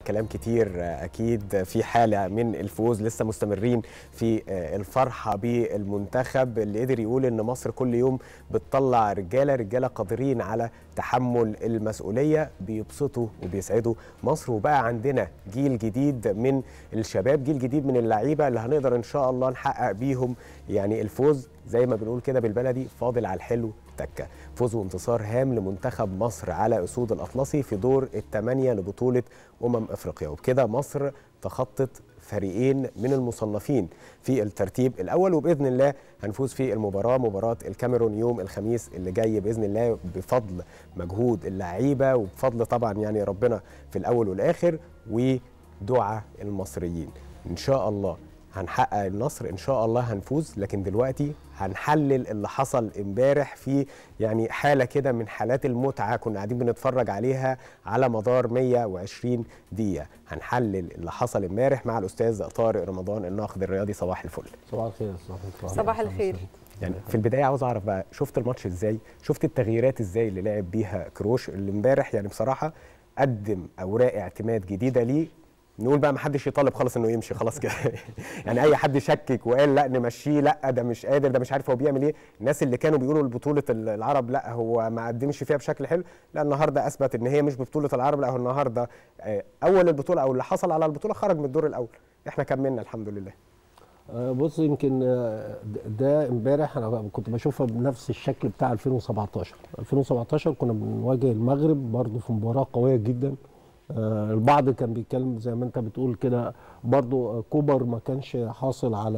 كلام كتير اكيد في حاله من الفوز لسه مستمرين في الفرحه بالمنتخب اللي قدر يقول ان مصر كل يوم بتطلع رجاله رجاله قادرين على تحمل المسؤوليه بيبسطوا وبيسعدوا مصر وبقى عندنا جيل جديد من الشباب جيل جديد من اللعيبه اللي هنقدر ان شاء الله نحقق بيهم يعني الفوز زي ما بنقول كده بالبلدي فاضل على الحلو تكه فوز وانتصار هام لمنتخب مصر على اسود الاطلسي في دور الثمانيه لبطوله امم افريقيا وبكده مصر تخطت فريقين من المصنفين في الترتيب الاول وباذن الله هنفوز في المباراه مباراه الكاميرون يوم الخميس اللي جاي باذن الله بفضل مجهود اللعيبه وبفضل طبعا يعني ربنا في الاول والاخر ودعاء المصريين ان شاء الله هنحقق النصر ان شاء الله هنفوز لكن دلوقتي هنحلل اللي حصل امبارح في يعني حاله كده من حالات المتعه كنا قاعدين بنتفرج عليها على مدار 120 دقيقه هنحلل اللي حصل امبارح مع الاستاذ طارق رمضان الناقد الرياضي صباح الفل صباح الخير صباح الخير يعني في البدايه عاوز اعرف بقى شفت الماتش ازاي شفت التغييرات ازاي اللي لعب بيها كروش اللي امبارح يعني بصراحه قدم اوراق اعتماد جديده ليه نقول بقى ما حدش يطالب خالص انه يمشي خلاص كده يعني اي حد شكك وقال لا نمشيه لا ده مش قادر ده مش عارف هو بيعمل ايه الناس اللي كانوا بيقولوا لبطوله العرب لا هو ما قدمش فيها بشكل حلو لا النهارده اثبت ان هي مش ببطوله العرب لا هو النهارده اول البطوله او اللي حصل على البطوله خرج من الدور الاول احنا كملنا الحمد لله بص يمكن ده امبارح انا كنت بشوفها بنفس الشكل بتاع 2017 2017 كنا بنواجه المغرب برضه في مباراه قويه جدا البعض كان بيتكلم زي ما انت بتقول كده برضو كوبر ما كانش حاصل على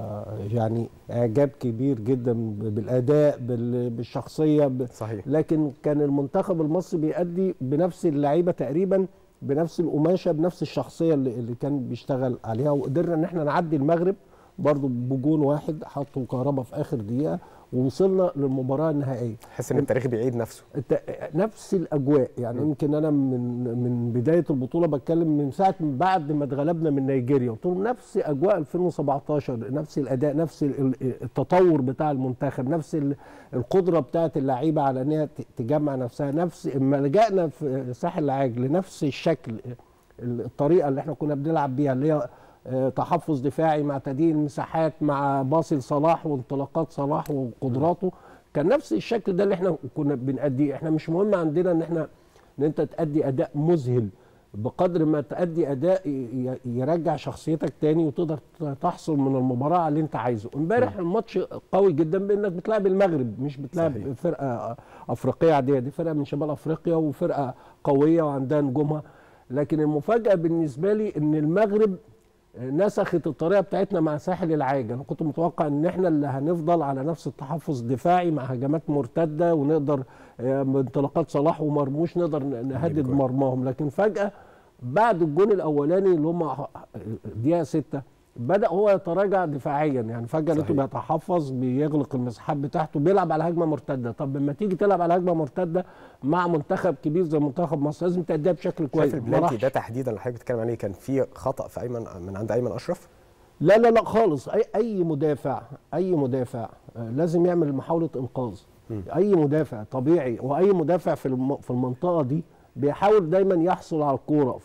يعني اعجاب كبير جدا بالاداء بالشخصيه صحيح لكن كان المنتخب المصري بيأدي بنفس اللعيبه تقريبا بنفس القماشه بنفس الشخصيه اللي, اللي كان بيشتغل عليها وقدرنا ان احنا نعدي المغرب برضو بجون واحد حطوا كهربا في اخر دقيقه ووصلنا للمباراه النهائيه تحس ان التاريخ بيعيد نفسه نفس الاجواء يعني يمكن انا من من بدايه البطوله بتكلم من ساعه من بعد ما اتغلبنا من نيجيريا قلت لهم نفس اجواء 2017 نفس الاداء نفس التطور بتاع المنتخب نفس القدره بتاعه اللعيبه على ان هي تجمع نفسها نفس اما لجأنا في ساحل العاج لنفس الشكل الطريقه اللي احنا كنا بنلعب بيها اللي هي تحفظ دفاعي مع تضييق المساحات مع باصي لصلاح وانطلاقات صلاح وقدراته كان نفس الشكل ده اللي احنا كنا بنأديه احنا مش مهم عندنا ان احنا ان انت تأدي اداء مذهل بقدر ما تأدي اداء يرجع شخصيتك تاني وتقدر تحصل من المباراه على اللي انت عايزه امبارح الماتش قوي جدا بانك بتلعب المغرب مش بتلعب صحيح. فرقه افريقيه عاديه دي فرقه من شمال افريقيا وفرقه قويه وعندها نجومها لكن المفاجاه بالنسبه لي ان المغرب نسخت الطريقه بتاعتنا مع ساحل العاج انا كنت متوقع ان احنا اللي هنفضل على نفس التحفظ الدفاعي مع هجمات مرتده ونقدر بانطلاقات صلاح ومرموش نقدر نهدد مرماهم لكن فجاه بعد الجون الاولاني اللي هم دقيقه 6 بدا هو يتراجع دفاعيا يعني فجاه لقيته بيتحفظ بيغلق المساحات بتاعته بيلعب على هجمه مرتده طب لما تيجي تلعب على هجمه مرتده مع منتخب كبير زي منتخب مصر لازم تأديها بشكل كويس شايف البلانتي ده تحديدا اللي حضرتك بتتكلم عليه كان في خطا في ايمن من عند ايمن اشرف لا لا لا خالص اي اي مدافع اي مدافع لازم يعمل محاوله انقاذ م. اي مدافع طبيعي واي مدافع في في المنطقه دي بيحاول دايما يحصل على الكوره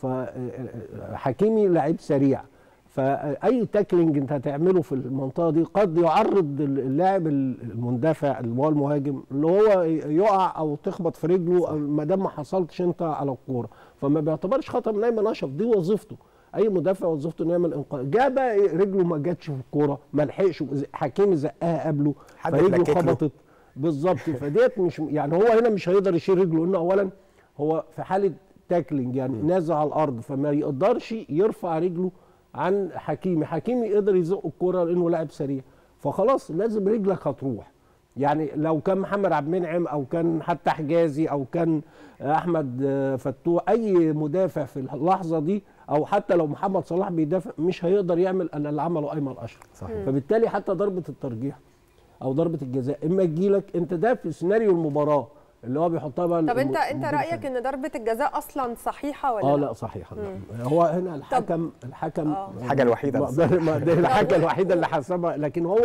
فحكيمي لعيب سريع فاي تاكلينج انت هتعمله في المنطقه دي قد يعرض اللاعب المندفع اللي هو المهاجم اللي هو يقع او تخبط في رجله ما دام ما حصلتش انت على الكوره فما بيعتبرش خطا من ايمن اشرف دي وظيفته اي مدافع وظيفته انه يعمل انقاذ جاء بقى رجله ما جاتش في الكوره ما لحقش حكيمي زقها قبله فرجله خبطت بالظبط فديت مش يعني هو هنا مش هيقدر يشيل رجله انه اولا هو في حاله تاكلينج يعني نازل على الارض فما يقدرش يرفع رجله عن حكيمي حكيمي قدر يزق الكرة لانه لاعب سريع فخلاص لازم رجلك هتروح يعني لو كان محمد عبد المنعم او كان حتى حجازي او كان احمد فتوح اي مدافع في اللحظه دي او حتى لو محمد صلاح بيدافع مش هيقدر يعمل اللي عمله ايمن اشرف صحيح. فبالتالي حتى ضربه الترجيح او ضربه الجزاء اما تجيلك انت ده في سيناريو المباراه اللي هو بيحطها بقى طب انت انت رايك ان ضربه الجزاء اصلا صحيحه ولا اه لا صحيحه هو هنا الحكم الحكم الحاجه الوحيده ده الحاجه الوحيده اللي حسبها لكن هو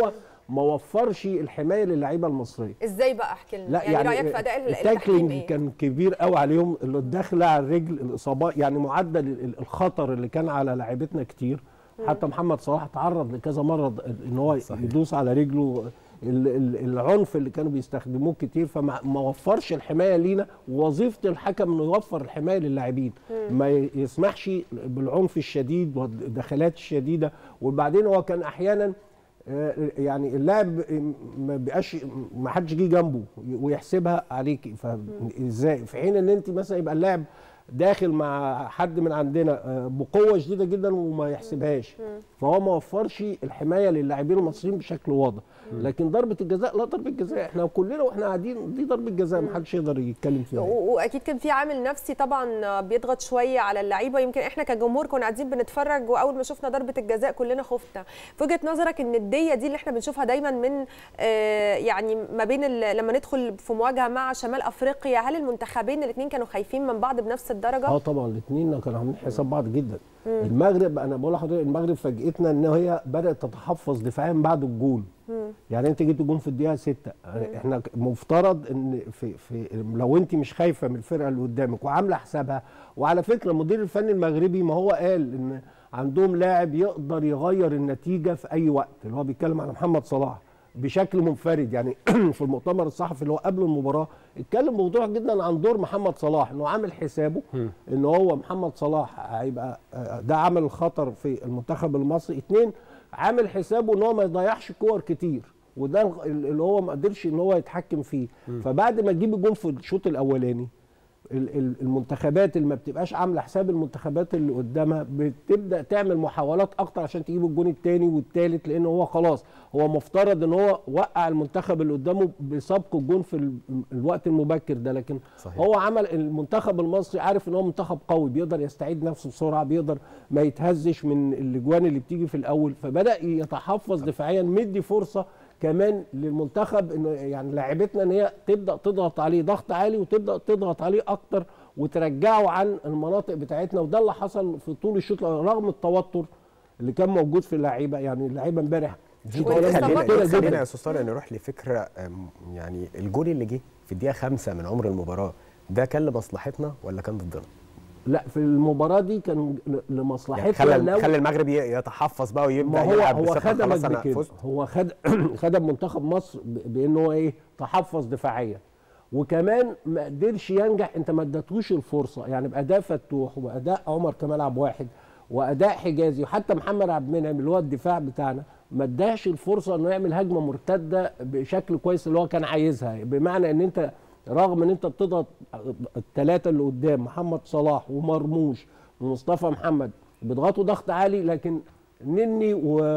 ما وفرش الحمايه للعيبه المصريه ازاي بقى احكي لنا لا يعني, يعني, رايك في اداء ال- التحكيم التاكلينج ايه كان كبير قوي عليهم اللي الداخله على الرجل الاصابات يعني معدل ال- الخطر اللي كان على لاعيبتنا كتير حتى محمد صلاح تعرض لكذا مره ان هو صحيح. يدوس على رجله ال- ال- العنف اللي كانوا بيستخدموه كتير فما ما وفرش الحمايه لينا ووظيفه الحكم انه يوفر الحمايه للاعبين ما ي- يسمحش بالعنف الشديد والدخلات الشديده وبعدين هو كان احيانا آه، يعني اللاعب ما بيبقاش ما حدش جه جنبه ويحسبها عليك فازاي في حين ان انت مثلا يبقى اللاعب داخل مع حد من عندنا آه، بقوه شديده جدا وما يحسبهاش فهو ما وفرش الحمايه للاعبين المصريين بشكل واضح لكن ضربه الجزاء لا ضربه جزاء احنا كلنا واحنا قاعدين دي ضربه جزاء ما حدش يقدر يتكلم فيها و- واكيد كان في عامل نفسي طبعا بيضغط شويه على اللعيبه يمكن احنا كجمهور كنا قاعدين بنتفرج واول ما شفنا ضربه الجزاء كلنا خفنا في وجهه نظرك ان الديه دي اللي احنا بنشوفها دايما من آه، يعني ما بين ال- لما ندخل في مواجهه مع شمال افريقيا هل المنتخبين الاثنين كانوا خايفين من بعض بنفس الدرجه اه طبعا الاثنين كانوا عاملين حساب بعض جدا المغرب انا بقول لحضرتك المغرب فاجئتنا ان هي بدات تتحفظ دفاعيا بعد الجول يعني انت جبت جون في الدقيقه 6 احنا مفترض ان في في لو انت مش خايفه من الفرقه اللي قدامك وعامله حسابها وعلى فكره المدير الفني المغربي ما هو قال ان عندهم لاعب يقدر يغير النتيجه في اي وقت اللي هو بيتكلم على محمد صلاح بشكل منفرد يعني في المؤتمر الصحفي اللي هو قبل المباراه اتكلم موضوع جدا عن دور محمد صلاح انه عامل حسابه ان هو محمد صلاح هيبقى آه، ده عامل الخطر في المنتخب المصري اتنين عامل حسابه ان هو ما يضيعش كور كتير وده ال- اللي هو ما قدرش ان هو يتحكم فيه فبعد ما تجيب الجون في الشوط الاولاني ال- ال- المنتخبات اللي ما بتبقاش عامله حساب المنتخبات اللي قدامها بتبدا تعمل محاولات اكتر عشان تجيب الجون الثاني والثالث لان هو خلاص هو مفترض ان هو وقع المنتخب اللي قدامه بسبق الجون في ال- الوقت المبكر ده لكن صحيح. هو عمل المنتخب المصري عارف ان هو منتخب قوي بيقدر يستعيد نفسه بسرعه بيقدر ما يتهزش من الاجوان اللي بتيجي في الاول فبدا يتحفظ دفاعيا مدي فرصه كمان للمنتخب انه يعني لاعبتنا ان هي تبدا تضغط عليه ضغط عالي وتبدا تضغط عليه اكتر وترجعه عن المناطق بتاعتنا وده اللي حصل في طول الشوط رغم التوتر اللي كان موجود في اللعيبه يعني اللعيبه امبارح دي والإصابات خلينا متوترة خلينا جداً. يا استاذ طارق نروح لفكره أم، يعني الجول اللي جه في الدقيقه خمسة من عمر المباراه ده كان لمصلحتنا ولا كان ضدنا؟ لا في المباراه دي كان ل- يعني لمصلحتنا خلى لو خلى المغرب ي- يتحفظ بقى ويبدا ما هو يلعب هو بثقة خدمك خلاص انا بكده فزت هو خد خدم منتخب مصر ب- بان هو ايه تحفظ دفاعيا وكمان ما قدرش ينجح انت ما اديتهوش الفرصه يعني باداء فتوح واداء عمر كمال عبد واحد واداء حجازي وحتى محمد عبد المنعم اللي هو الدفاع بتاعنا ما اداش الفرصه انه يعمل هجمه مرتده بشكل كويس اللي هو كان عايزها بمعنى ان انت رغم ان انت بتضغط الثلاثه اللي قدام محمد صلاح ومرموش ومصطفى محمد بيضغطوا ضغط عالي لكن نني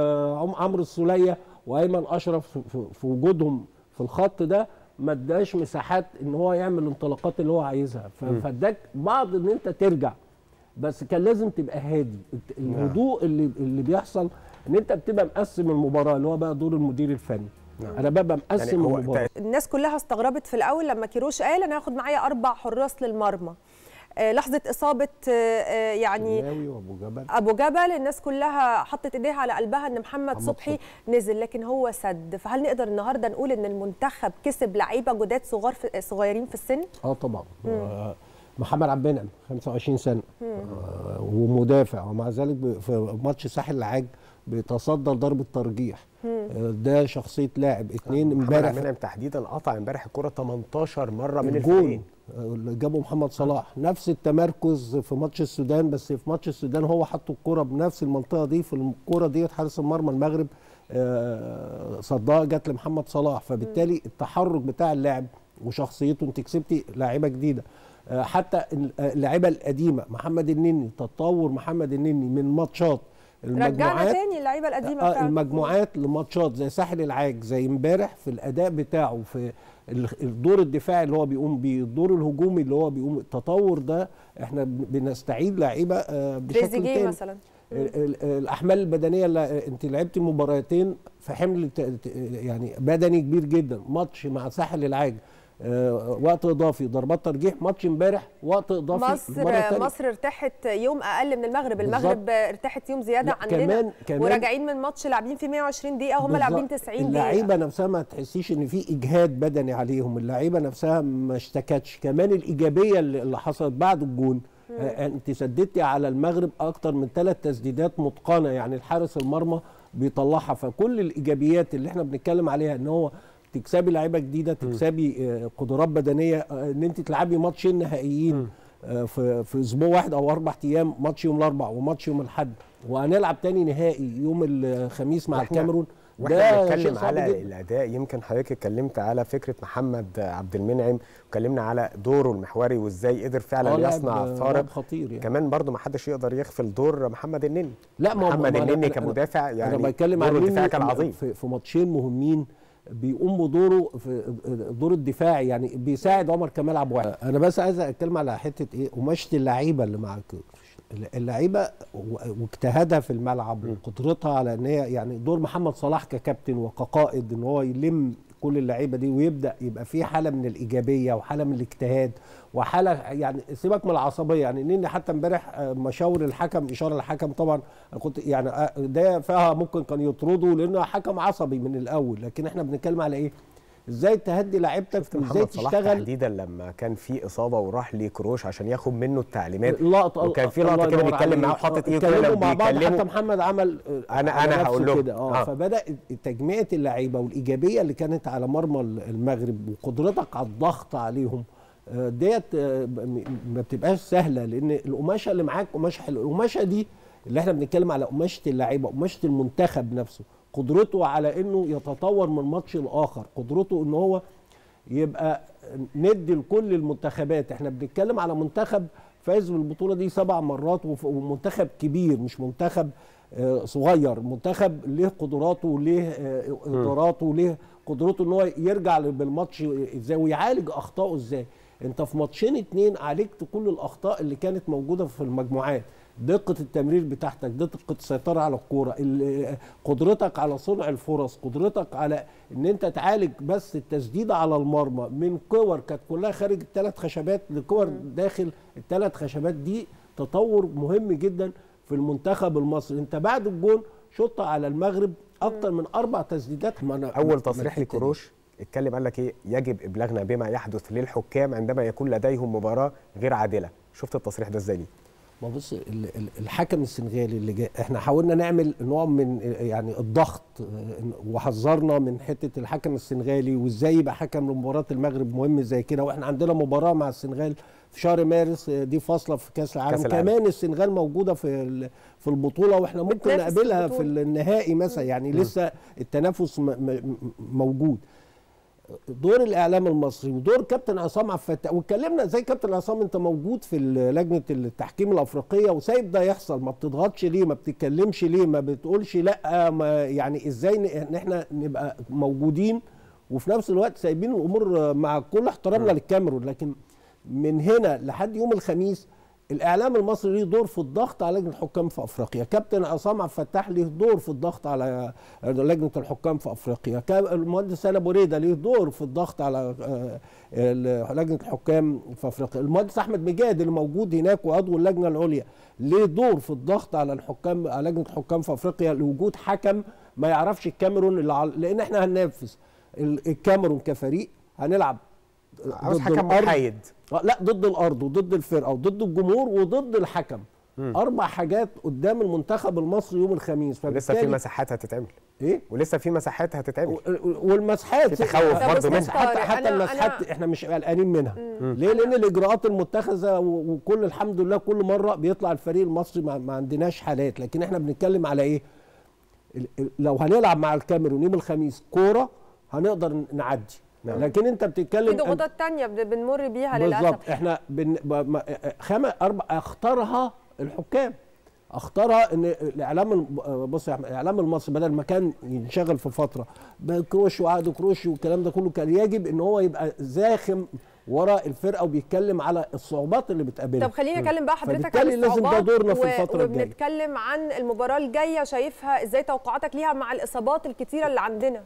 وعمرو السوليه وايمن اشرف في- في- في وجودهم في الخط ده ما اداش مساحات ان هو يعمل الانطلاقات اللي هو عايزها ف- فاداك بعض ان انت ترجع بس كان لازم تبقى هادي الت- الهدوء اللي اللي بيحصل ان انت بتبقى مقسم المباراه اللي هو بقى دور المدير الفني انا ببقى يعني مقسم هو المباراه الناس كلها استغربت في الاول لما كيروش قال انا هاخد معايا اربع حراس للمرمى آه، لحظه اصابه آه، آه، يعني الناوي وابو جبل ابو جبل الناس كلها حطت ايديها على قلبها ان محمد محمد صبحي نزل لكن هو سد فهل نقدر النهارده نقول ان المنتخب كسب لعيبه جداد صغار في صغيرين في السن اه طبعا آه، محمد عبد المنعم 25 سنه آه ومدافع ومع ذلك ب- في ماتش ساحل العاج بيتصدر ضربه ترجيح آه ده شخصيه لاعب اتنين محمد امبارح عبد المنعم تحديدا قطع امبارح الكره 18 مره من الجول الفريقين آه، اللي جابه محمد صلاح نفس التمركز في ماتش السودان بس في ماتش السودان هو حط الكره بنفس المنطقه دي في الكره ديت حارس المرمى المغرب آه، صدها جت لمحمد صلاح فبالتالي التحرك بتاع اللاعب وشخصيته انت كسبتي لاعيبه جديده آه، حتى اللعيبه القديمه محمد النني تطور محمد النني من ماتشات رجعنا المجموعات تاني اللعيبه القديمه آه بتاعته المجموعات لماتشات زي ساحل العاج زي امبارح في الاداء بتاعه في ال- الدور الدفاعي اللي هو بيقوم بيه الدور الهجومي اللي هو بيقوم التطور ده احنا بن- بنستعيد لعيبه آه بشكل تريزيجيه تاني مثلا ال- ال- الاحمال البدنيه اللي انت لعبت المباراتين في حمل ت- ت- يعني بدني كبير جدا ماتش مع ساحل العاج آه، وقت اضافي ضربات ترجيح ماتش امبارح وقت اضافي المرة مصر التانية. مصر ارتاحت يوم اقل من المغرب بالظبط. المغرب ارتاحت يوم زياده لا، عننا كمان- كمان- وراجعين من ماتش لاعبين فيه 120 دقيقه هم بالظبط. لاعبين 90 دقيقه اللعيبه نفسها ما تحسيش ان في اجهاد بدني عليهم اللعيبه نفسها ما اشتكتش كمان الايجابيه اللي اللي حصلت بعد الجون آه، انت سددتي على المغرب اكتر من ثلاث تسديدات متقنه يعني الحارس المرمى بيطلعها فكل الايجابيات اللي احنا بنتكلم عليها ان هو تكسبي لعيبه جديده تكسبي آه، قدرات بدنيه آه، ان انت تلعبي ماتشين نهائيين آه، في في اسبوع واحد او اربع ايام ماتش يوم الاربعاء وماتش يوم الاحد وهنلعب تاني نهائي يوم الخميس مع وإحنا- الكاميرون واحنا ده بنتكلم شيء صعب على جداً. الاداء يمكن حضرتك اتكلمت على فكره محمد عبد المنعم واتكلمنا على دوره المحوري وازاي قدر آه، فعلا لاعب- يصنع لاعب فارق خطير يعني. كمان برضو ما حدش يقدر يغفل دور محمد النني لا ما هو- محمد ما أنا- النني أنا- كمدافع يعني انا بتكلم دوره عن الدفاعي مين كان عظيم في, في ماتشين مهمين بيقوم بدوره في الدور الدفاعي يعني بيساعد عمر كمال عبد الواحد انا بس عايز اتكلم على حته ايه قماشه اللعيبه اللي مع الكوتش اللعيبه و- واجتهادها في الملعب وقدرتها على ان هي يعني دور محمد صلاح ككابتن وكقائد ان هو يلم كل اللعيبه دي ويبدا يبقى في حاله من الايجابيه وحاله من الاجتهاد وحاله يعني سيبك من العصبيه يعني اني حتى امبارح آه، مشاور الحكم اشاره الحكم طبعا أنا كنت يعني آه، ده فيها ممكن كان يطردوا لانه حكم عصبي من الاول لكن احنا بنتكلم على ايه؟ ازاي تهدي لعيبتك شفت وازاي محمد صلاح تشتغل تحديدا لما كان في اصابه وراح لكروش عشان ياخد منه التعليمات لقطه وكان في الله لقطه كده ينور بيتكلم عليك. معاه وحاطط ايده اتكلموا كده مع بعض حتى بيكلمه محمد عمل آه، أنا- على أنا نفسه هقول لهم. كده اه آه. فبدا تجميعه اللعيبه والايجابيه اللي كانت على مرمى المغرب وقدرتك على الضغط عليهم آه، ديت آه، م- ما بتبقاش سهله لان القماشه اللي معاك قماشه حلوه القماشه دي اللي احنا بنتكلم على قماشه اللعيبه قماشه المنتخب نفسه قدرته على انه يتطور من ماتش لاخر قدرته ان هو يبقى ندي لكل المنتخبات احنا بنتكلم على منتخب فاز بالبطوله دي سبع مرات وف- ومنتخب كبير مش منتخب آه، صغير منتخب له قدراته وليه آه، اداراته وليه قدرته ان هو يرجع بالماتش ازاي ويعالج اخطائه ازاي انت في ماتشين اتنين عالجت كل الاخطاء اللي كانت موجوده في المجموعات دقه التمرير بتاعتك دقه السيطره على الكوره ال- قدرتك على صنع الفرص قدرتك على ان انت تعالج بس التسديده على المرمى من كور كانت كلها خارج الثلاث خشبات لكور داخل الثلاث خشبات دي تطور مهم جدا في المنتخب المصري انت بعد الجون شط على المغرب اكتر من اربع تسديدات ما أنا- اول ما تصريح الحتة دي. لكروش اتكلم قال لك ايه يجب ابلاغنا بما يحدث للحكام عندما يكون لديهم مباراه غير عادله شفت التصريح ده ازاي ليه ما بص ال- ال- الحكم السنغالي اللي جاي احنا حاولنا نعمل نوع من يعني الضغط اه، وحذرنا من حته الحكم السنغالي وازاي يبقى حكم لمباراه المغرب مهم زي كده واحنا عندنا مباراه مع السنغال في شهر مارس اه، دي فاصله في كاس العالم, كأس العالم. كمان السنغال موجوده في ال- في البطوله واحنا ممكن بتنافس في نقابلها في البطولة. النهائي مثلا يعني لسه التنافس م- م- موجود دور الاعلام المصري ودور كابتن عصام عبد الفتاح واتكلمنا ازاي كابتن عصام انت موجود في لجنه التحكيم الافريقيه وسايب ده يحصل ما بتضغطش ليه ما بتتكلمش ليه ما بتقولش لا ما يعني ازاي ن- ان احنا نبقى موجودين وفي نفس الوقت سايبين الامور مع كل احترامنا للكاميرون لكن من هنا لحد يوم الخميس الاعلام المصري ليه دور في الضغط على لجنه الحكام في افريقيا كابتن عصام عبد الفتاح ليه دور في الضغط على لجنه الحكام في افريقيا كاب- المهندس سنة بريده ليه دور في الضغط على آه، ال- لجنه الحكام في افريقيا المهندس احمد مجاد اللي موجود هناك وعضو اللجنه العليا ليه دور في الضغط على الحكام على لجنه الحكام في افريقيا لوجود حكم ما يعرفش الكاميرون اللي على- لان احنا هننافس ال- الكاميرون كفريق هنلعب عاوز ضد حكم الأرض. محايد آه، لا ضد الارض وضد الفرقه وضد الجمهور وضد الحكم اربع حاجات قدام المنتخب المصري يوم الخميس ولسه في فبالتالي- مساحات هتتعمل ايه ولسه في مساحات هتتعمل و- والمساحات في تخوف طب برضه أستاذ منها. حتى طارق، حتى أنا- المساحات أنا- احنا مش قلقانين منها ليه لان الاجراءات المتخذه و- وكل الحمد لله كل مره بيطلع الفريق المصري ما, ما عندناش حالات لكن احنا بنتكلم على ايه ال- ال- لو هنلعب مع الكاميرون يوم الخميس كوره هنقدر نعدي نعم. لكن انت في بتتكلم ضغوطات تانية بن- بنمر بيها للاسف بالظبط احنا بن... ب... ما... خم... اربع اختارها الحكام اختارها ان الاعلام الم- بص يا احمد الاعلام المصري بدل ما كان ينشغل في فتره بكروش وعقد كروش والكلام ده كله كان يجب ان هو يبقى زاخم ورا الفرقه وبيتكلم على الصعوبات اللي بتقابلها طب خليني اكلم بقى حضرتك عن فبالتالي لازم ده الصعوبات دورنا في و- الفتره الجايه وبنتكلم عن المباراه الجايه شايفها ازاي توقعاتك ليها مع الاصابات الكتيره اللي عندنا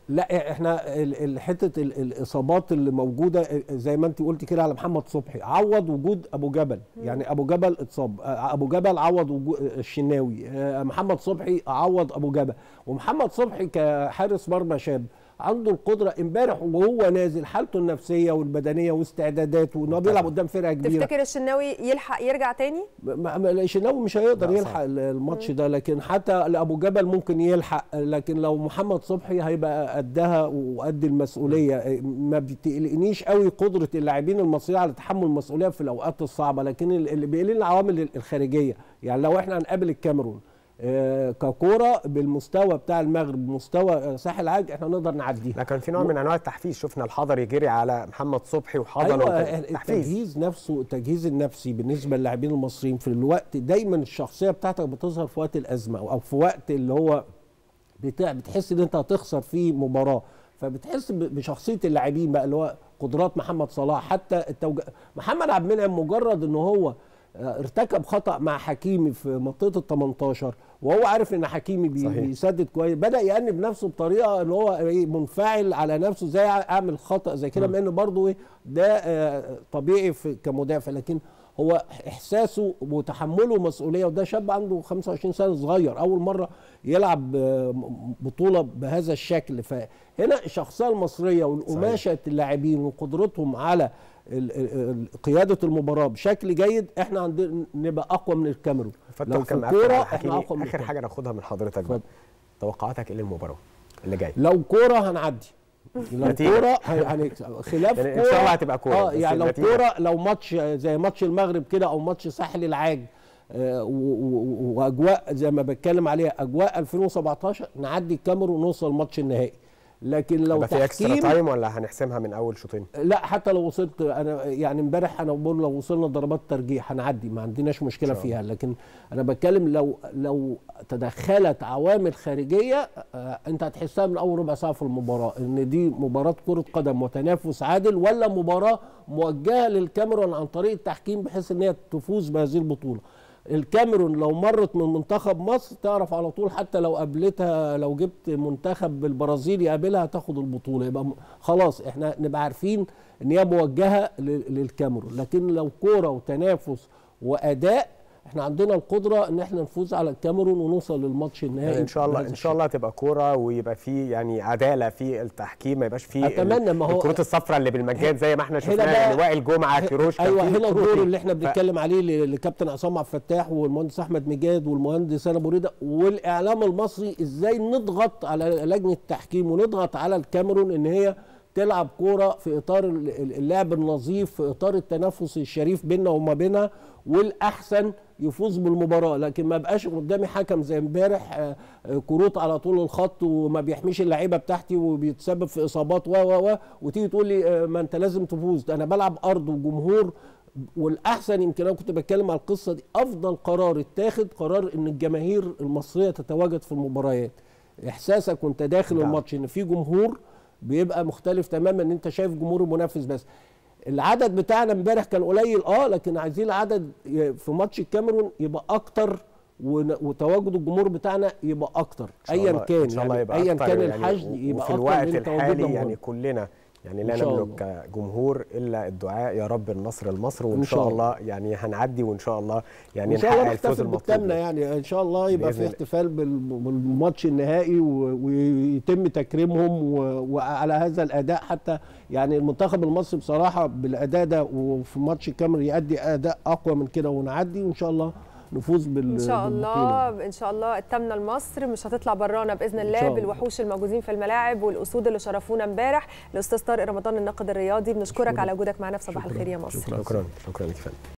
لا احنا ال- ال- حته ال- الاصابات اللي موجوده زي ما انت قلت كده على محمد صبحي عوض وجود ابو جبل يعني ابو جبل اتصاب آه، ابو جبل عوض وجود الشناوي آه، محمد صبحي عوض ابو جبل ومحمد صبحي كحارس مرمى شاب عنده القدره امبارح وهو نازل حالته النفسيه والبدنيه واستعداداته وان هو بيلعب قدام فرقه كبيره تفتكر الشناوي يلحق يرجع تاني ما- ما- الشناوي مش هيقدر لا، يلحق صعب. الماتش ده لكن حتى لابو جبل ممكن يلحق لكن لو محمد صبحي هيبقى قدها وقد المسؤوليه ما بتقلقنيش قوي قدره اللاعبين المصريين على تحمل المسؤوليه في الاوقات الصعبه لكن اللي بيقلقني العوامل الخارجيه يعني لو احنا هنقابل الكاميرون آه، ككوره بالمستوى بتاع المغرب مستوى ساحل العاج احنا نقدر نعديها لا كان في نوع من انواع التحفيز شفنا الحضري جري على محمد صبحي وحضنه ايوه وكان تحفيز التجهيز نفسه التجهيز النفسي بالنسبه للاعبين المصريين في الوقت دايما الشخصيه بتاعتك بتظهر في وقت الازمه او في وقت اللي هو بتاع بتحس ان انت هتخسر فيه مباراه فبتحس ب- بشخصيه اللاعبين بقى اللي هو قدرات محمد صلاح حتى التوج... محمد عبد المنعم مجرد ان هو آه، ارتكب خطا مع حكيمي في منطقه ال 18 وهو عارف ان حكيمي بي صحيح. بيسدد كويس بدا يأنب نفسه بطريقه ان هو إيه منفعل على نفسه زي اعمل خطا زي كده مع ان برضه إيه ده آه، طبيعي في كمدافع لكن هو احساسه وتحمله مسؤوليه وده شاب عنده 25 سنه صغير اول مره يلعب آه، م- بطوله بهذا الشكل فهنا الشخصيه المصريه والقماشه اللاعبين وقدرتهم على ال- ال- ال- قياده المباراه بشكل جيد احنا عندنا نبقى اقوى من الكاميرون فتح لو في كان مقفل الكوره على احنا حكيمي. اقوى من اخر الكاميرون. حاجه ناخدها من حضرتك بقى اتفضل. توقعاتك ايه للمباراه اللي جايه لو كوره هنعدي لو نتيجة. كوره هنكسب خلاف يعني إن كوره شاء الله هتبقى كورة، اه بس يعني لو النتيجة. كوره لو ماتش زي ماتش المغرب كده او ماتش ساحل العاج آه، و- و- واجواء زي ما بتكلم عليها اجواء 2017 نعدي الكاميرون ونوصل ماتش النهائي لكن لو يبقى في اكسترا تحكيم تايم ولا هنحسمها من اول شوطين لا حتى لو وصلت انا يعني امبارح انا بقول لو وصلنا ضربات ترجيح هنعدي ما عندناش مشكله إن شاء فيها لكن انا بتكلم لو لو تدخلت عوامل خارجيه آه، انت هتحسها من اول ربع ساعه في المباراه ان دي مباراه كره قدم وتنافس عادل ولا مباراه موجهه للكاميرون عن طريق التحكيم بحيث ان هي تفوز بهذه البطوله الكاميرون لو مرت من منتخب مصر تعرف على طول حتى لو قابلتها لو جبت منتخب البرازيل يقابلها تاخد البطوله يبقى م- خلاص احنا نبقى عارفين ان هي موجهه لل- للكاميرون لكن لو كوره وتنافس واداء احنا عندنا القدره ان احنا نفوز على الكاميرون ونوصل للماتش النهائي يعني ان شاء الله بهذا ان شاء الله تبقى كوره ويبقى في يعني عداله في التحكيم ما يبقاش في أتمنى، ما هو- الكروت الصفراء اللي بالمجان زي ما احنا هنا شفناها بقى- لوائل جمعه كيروش كان ايوه في هنا كروت الدور دي. اللي احنا ف- بنتكلم عليه ل- لكابتن عصام عبد الفتاح والمهندس احمد مجاد والمهندس انا بريده والاعلام المصري ازاي نضغط على لجنه التحكيم ونضغط على الكاميرون ان هي تلعب كوره في اطار ال- ال- اللعب النظيف في اطار التنافس الشريف بيننا وما بينها والاحسن يفوز بالمباراه لكن ما بقاش قدامي حكم زي امبارح آه، آه، كروت على طول الخط وما بيحميش اللعيبه بتاعتي وبيتسبب في اصابات و و و وتيجي تقول لي آه، ما انت لازم تفوز ده انا بلعب ارض وجمهور والاحسن يمكن انا كنت بتكلم على القصه دي افضل قرار اتاخد قرار ان الجماهير المصريه تتواجد في المباريات احساسك وانت داخل نعم. الماتش ان في جمهور بيبقى مختلف تماما ان انت شايف جمهور المنافس بس العدد بتاعنا امبارح كان قليل اه لكن عايزين العدد ي- في ماتش الكاميرون يبقى اكتر ون- وتواجد الجمهور بتاعنا يبقى اكتر إن شاء ايا الله- كان ان شاء الله يعني يبقى ايا أكتر كان يعني الحشد و- يبقى وفي اكتر الوقت لأن تواجدنا الحالي مهم. يعني كلنا يعني لا إن شاء نملك الله. كجمهور الا الدعاء يا رب النصر لمصر وان إن شاء شاء الله يعني هنعدي وان شاء الله يعني ان شاء الله نحقق الفوز نحتفل المطلوب بالتامنه يعني ان شاء الله يبقى بإذن في الله. احتفال بال- بالماتش النهائي و- ويتم تكريمهم و- وعلى هذا الاداء حتى يعني المنتخب المصري بصراحه بالاداء ده وفي ماتش الكاميرون يؤدي اداء اقوى من كده ونعدي وان شاء الله نفوز بال ان شاء بالبطولة. الله ان شاء الله التامنه لمصر مش هتطلع برانا باذن الله شاء الله. بالوحوش الموجودين في الملاعب والاسود اللي شرفونا امبارح الاستاذ طارق رمضان الناقد الرياضي بنشكرك شكراً. على وجودك معنا في صباح شكراً. الخير يا مصر شكراً. شكرا شكرا لك فندم